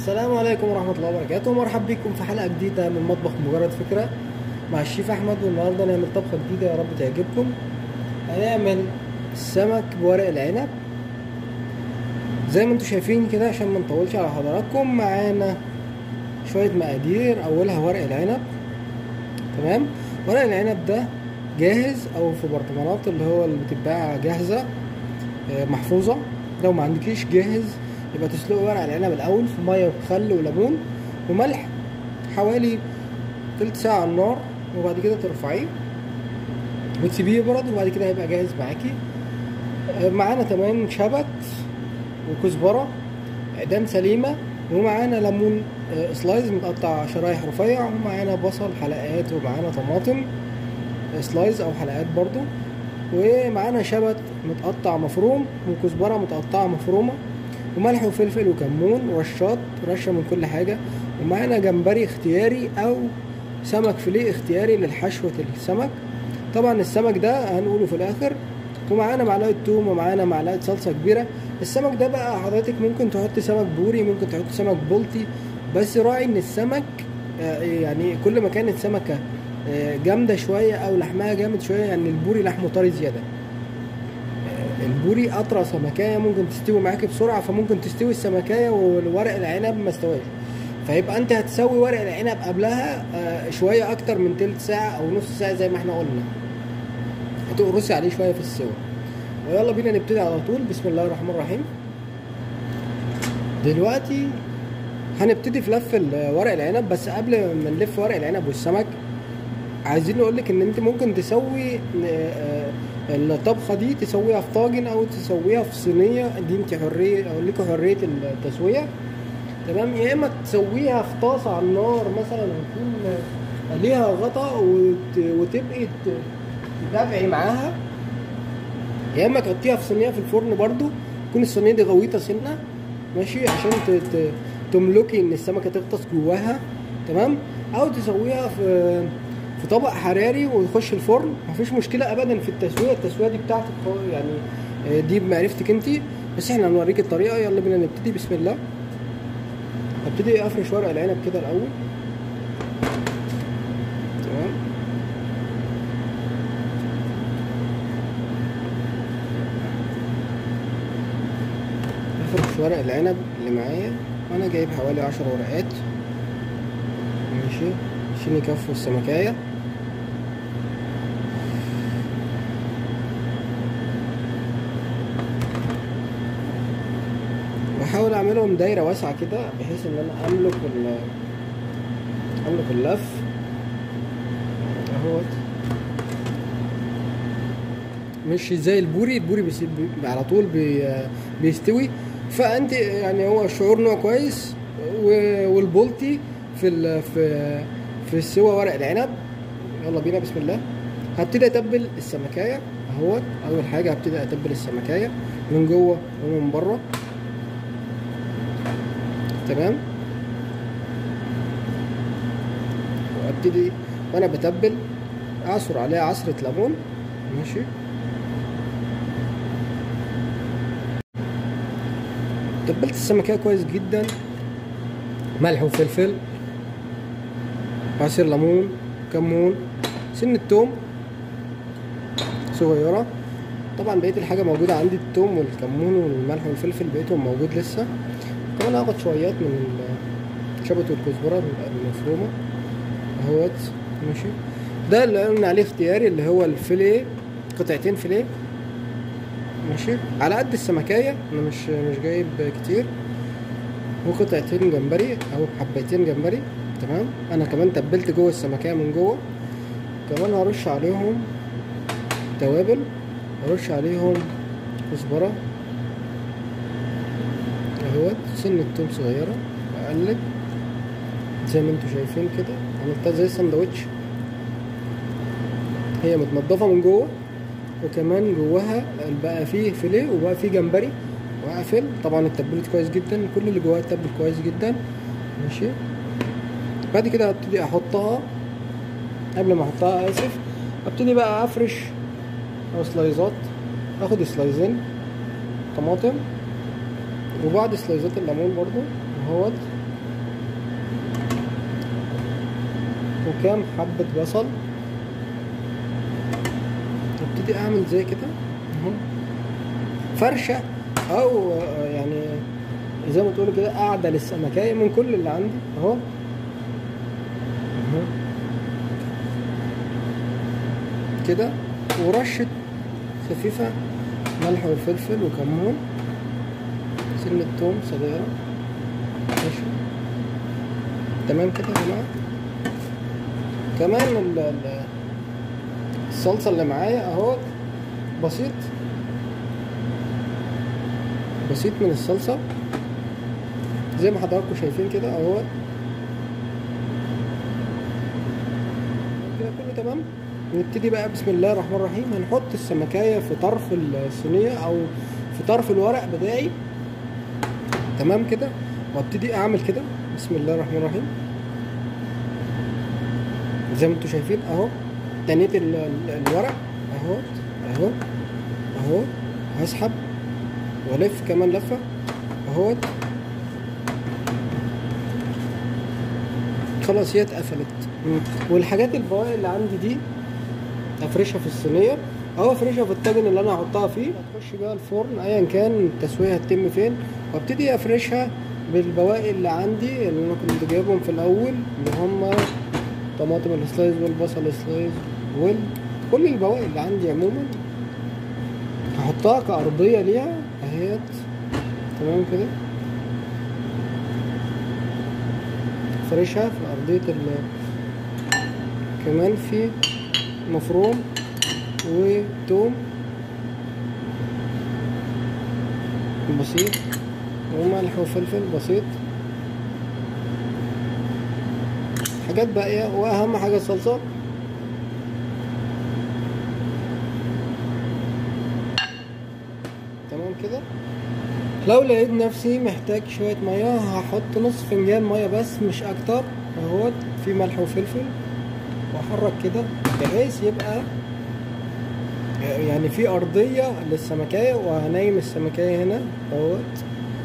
السلام عليكم ورحمة الله وبركاته مرحب بكم في حلقة جديدة من مطبخ مجرد فكرة مع الشيف أحمد والنهاردة نعمل طبخة جديدة يا رب تعجبكم هنعمل سمك بورق العنب زي ما انتم شايفين كده عشان ما نطولش على حضراتكم معانا شوية مقادير أولها ورق العنب تمام ورق العنب ده جاهز أو في برطمانات اللي هو اللي بتتباع جاهزة آه، محفوظة لو ما عندكيش جاهز يبقى تسلقي ورق العنب الاول في ميه وخل وليمون وملح حوالي تلت ساعه على النار وبعد كده ترفعيه وتسيبيه يبرد وبعد كده هيبقى جاهز معاكي آه، معانا كمان شبت وكزبره عيدان سليمه ومعانا ليمون آه، سلايز متقطع شرايح رفيع ومعانا بصل حلقات ومعانا طماطم آه، سلايز او حلقات برضو ومعانا شبت متقطع مفروم وكزبره متقطعه مفرومه وملح وفلفل وكمون ورشات رشه من كل حاجه ومعانا جمبري اختياري او سمك فيليه اختياري للحشوه السمك طبعا السمك ده هنقوله في الاخر ومعانا معلقه توم ومعانا معلقه صلصه كبيره السمك ده بقى حضرتك ممكن تحط سمك بوري ممكن تحط سمك بلطي بس راعي ان السمك آه، يعني كل ما كانت سمكه آه، جامده شويه او لحمها جامد شويه يعني البوري لحمه طري زياده البوري اطرى سمكايه ممكن تستوي معاكي بسرعه فممكن تستوي السمكايه والورق العنب ما استواش فيبقى انت هتسوي ورق العنب قبلها آه، شويه اكتر من تلت ساعه او نص ساعه زي ما احنا قلنا هتقرصي عليه شويه في السوا ويلا بينا نبتدي على طول بسم الله الرحمن الرحيم دلوقتي هنبتدي في لف ال- ورق العنب بس قبل ما نلف ورق العنب والسمك عايزين نقول لك ان انت ممكن تسوي آه، الطبخه دي تسويها في طاجن او تسويها في صينيه دي انت حريه او ليكوا حريه التسويه تمام يا اما تسويها في طاسه على النار مثلا ويكون ليها غطا وت- وتبقي ت- تتابعي معاها يا اما تحطيها في صينيه في الفرن برضو تكون الصينيه دي غويطه سنه ماشي عشان ت- ت- تملكي ان السمكه تغطس جواها تمام او تسويها في في طبق حراري ويخش الفرن مفيش مشكله ابدا في التسويه التسويه دي بتاعتك خالص، يعني آه، دي بمعرفتك انت بس احنا هنوريك الطريقه يلا بينا نبتدي بسم الله هبتدي افرش ورق العنب كده الاول تمام افرش ورق العنب اللي معايا وانا جايب حوالي عشر ورقات ماشي عشان يكفوا السمكايه بحاول اعملهم دايره واسعه كده بحيث ان انا املك ال املك اللف اهوت مش زي البوري البوري بيسيب بي على طول بي بيستوي فانت يعني هو الشعور نوع كويس و- والبولتي في ال في في السوا ورق العنب يلا بينا بسم الله هبتدي اتبل السمكايه اهوت اول حاجه هبتدي اتبل السمكايه من جوه ومن بره تمام وابتدي وانا بتبل اعصر عليها عصرة ليمون ماشي تبلت السمكية كويس جدا ملح وفلفل عصير ليمون كمون سن التوم صغيرة طبعا بقية الحاجة موجودة عندي التوم والكمون والملح والفلفل بقيتهم موجود لسه كمان هاخد شويات من الشبت والكزبرة المفرومة اهوت ماشي ده اللي قلنا عليه اختياري اللي هو الفيليه قطعتين فيليه ماشي على قد السمكاية انا مش مش جايب كتير وقطعتين جمبري او حبيتين جمبري تمام انا كمان تبلت جوه السمكية من جوه كمان هرش عليهم توابل هرش عليهم كزبرة اهوت سن التوم صغيرة اقلب زي ما انتوا شايفين كده عملتها زي السندوتش هي متنضفة من جوه وكمان جواها بقى فيه فيليه وبقى فيه جمبري واقفل طبعا اتبلت كويس جدا كل اللي جواها اتبل كويس جدا ماشي بعد كده هبتدي احطها قبل ما احطها اسف ابتدي بقى افرش او سلايزات اخد سلايزين طماطم وبعض سلايزات الليمون برضو اهوت وكام حبة بصل ابتدي اعمل زي كده اهو فرشة او آه، يعني زي ما تقولوا كده قاعدة للسمكاية من كل اللي عندي اهو اهو كده ورشة خفيفة ملح وفلفل وكمون سنة توم صغيرة ماشي تمام كده يا جماعة كمان ال- ال- الصلصة اللي معايا اهو بسيط بسيط من الصلصة زي ما حضراتكم شايفين كده اهو كده كله تمام نبتدي بقى بسم الله الرحمن الرحيم هنحط السمكاية في طرف الصينية او في طرف الورق بتاعي تمام كده وابتدي اعمل كده بسم الله الرحمن الرحيم زي ما انتم شايفين اهو تنيت ال- ال- الورق اهو اهو اهو هسحب والف كمان لفه اهوت خلاص هي اتقفلت والحاجات البواقي اللي عندي دي افرشها في الصينيه او افرشها في الطاجن اللي انا هحطها فيه هتخش بيها الفرن ايا كان التسويه هتتم فين وابتدي افرشها بالبواقي اللي عندي اللي انا كنت جايبهم في الاول اللي هم طماطم السلايز والبصل السلايز وال كل البواقي اللي عندي عموما هحطها كأرضية ليها اهيت تمام كده فرشها في أرضية ال كمان في مفروم وتوم بسيط وملح وفلفل بسيط حاجات باقية وأهم حاجة الصلصة تمام كده لو لقيت نفسي محتاج شوية مية هحط نص فنجان مية بس مش أكتر اهوت في ملح وفلفل وأحرك كده بحيث يبقى يعني في أرضية للسمكاية وهنايم السمكاية هنا اهوت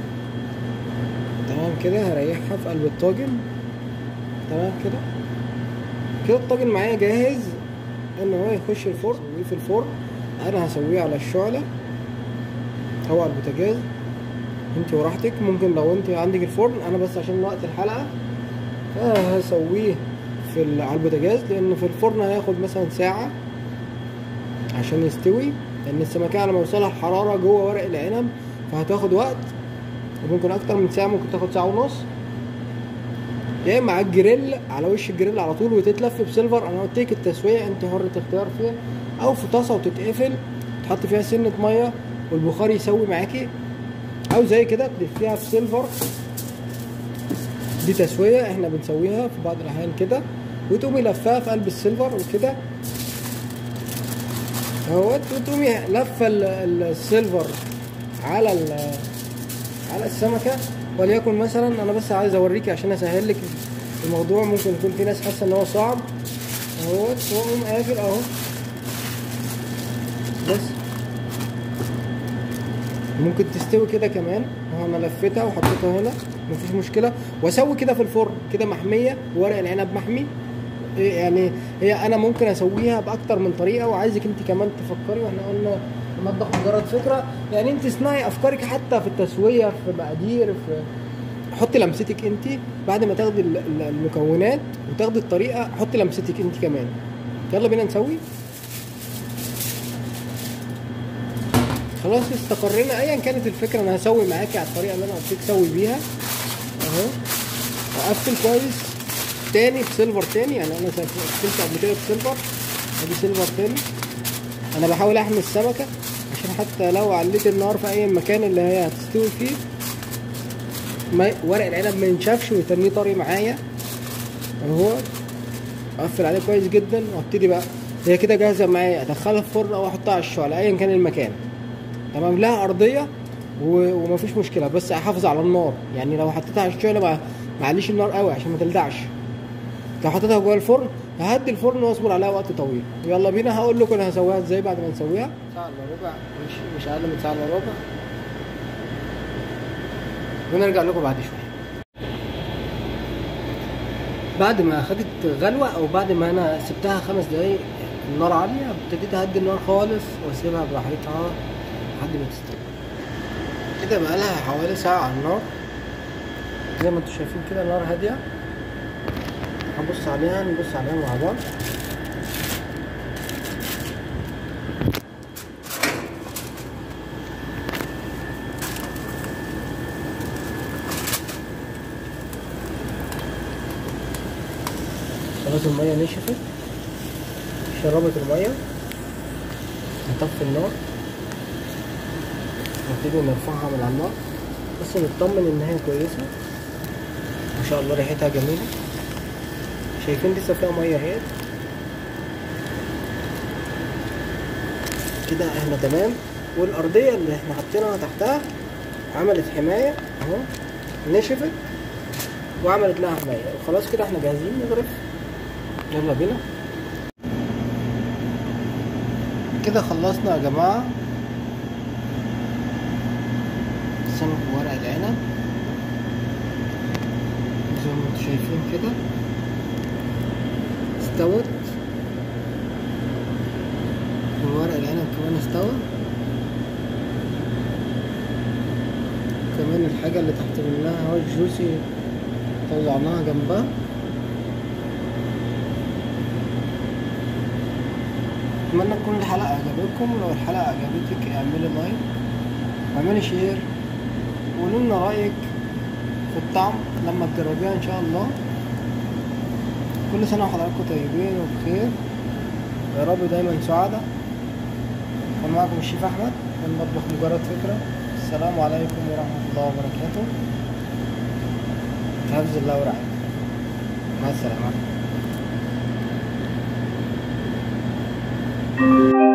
تمام كده هريحها في قلب الطاجن تمام كده كده الطاجن معايا جاهز ان هو يخش الفرن اسويه في الفرن انا هسويه على الشعلة او على البوتاجاز انت وراحتك ممكن لو انت عندك الفرن انا بس عشان وقت الحلقة هسويه في ال- على البوتاجاز لان في الفرن هياخد مثلا ساعة عشان يستوي لان السمكية على ما يوصلها الحرارة جوه ورق العنب فهتاخد وقت وممكن اكتر من ساعة ممكن تاخد ساعة ونص يا اما على الجريل على وش الجريل على طول وتتلف بسيلفر انا قلت لك التسويه انت حر اختيار فيها او في طاسه وتتقفل تحط فيها سنه ميه والبخار يسوي معاكي او زي كده تلفيها في سيلفر دي تسويه احنا بنسويها في بعض الاحيان كده وتقومي لفاها في قلب السيلفر وكده اهوت وتقومي لفه ال- ال- السيلفر على ال- على السمكه وليكن مثلا انا بس عايز اوريكي عشان اسهل لك الموضوع ممكن يكون في ناس حاسه ان هو صعب اهوت واقوم قافل اهو بس ممكن تستوي كده كمان اهو انا لفيتها وحطيتها هنا مفيش مشكله واسوي كده في الفرن كده محميه ورق العنب محمي إيه يعني هي انا ممكن اسويها باكتر من طريقه وعايزك انت كمان تفكري واحنا قلنا المطبخ مجرد فكره يعني انت اسمعي افكارك حتى في التسويه في مقادير في حطي لمستك انت بعد ما تاخدي ال- ال- المكونات وتاخدي الطريقه حطي لمستك انت كمان يلا بينا نسوي خلاص استقرينا ايا كانت الفكره انا هسوي معاكي على الطريقه اللي انا قلت لك سوي بيها اهو واقفل كويس تاني بسيلفر تاني يعني انا قفلت قبل كده بسيلفر ادي سيلفر تاني انا بحاول احمي السمكه عشان حتى لو عليت النار في اي مكان اللي هي هتستوي فيه ما ورق العنب ما ينشفش ويتنيه طري معايا اهو اقفل عليه كويس جدا وابتدي بقى هي كده جاهزه معايا ادخلها في الفرن او احطها على الشعله ايا كان المكان تمام لها ارضيه و... ومفيش مشكله بس احافظ على النار يعني لو حطيتها على الشعله ما معليش النار قوي عشان ما تلدعش لو حطيتها جوه الفرن ههدي الفرن واصبر عليها وقت طويل يلا بينا هقول لكم انا هسويها ازاي بعد ما نسويها ساعه الا ربع مش مش اقل من ساعه الا ربع ونرجع لكم بعد شويه بعد ما خدت غلوة او بعد ما انا سبتها خمس دقايق النار عالية ابتديت اهدي النار خالص واسيبها براحتها لحد ما تستوي كده بقالها حوالي ساعة على النار زي ما انتوا شايفين كده النار هادية هنبص عليها نبص عليها مع بعض خلاص المية نشفت شربت المية نطفي النار نبتدي نرفعها من على النار بس نطمن ان هي كويسة ما شاء الله ريحتها جميلة شايفين لسه فيها مية اهي كده احنا تمام والارضية اللي احنا حاطينها تحتها عملت حماية اهو نشفت وعملت لها حماية وخلاص كده احنا جاهزين نغرف يلا بينا كده خلصنا يا جماعة سمك ورق العنب زي ما انتم شايفين كده استوت وورق العنب كمان استوى كمان الحاجة اللي تحت منها اهو الجوسي طلعناها جنبها اتمنى تكون الحلقة عجبتكم لو الحلقة عجبتك اعملي لايك واعملي شير وقولوا لنا رأيك في الطعم لما تجربيها ان شاء الله كل سنة وحضراتكم طيبين وبخير يا رب دايما سعادة كان معكم الشيف احمد من مطبخ مجرد فكرة السلام عليكم ورحمة الله وبركاته في حفظ الله ورعايته مع السلامة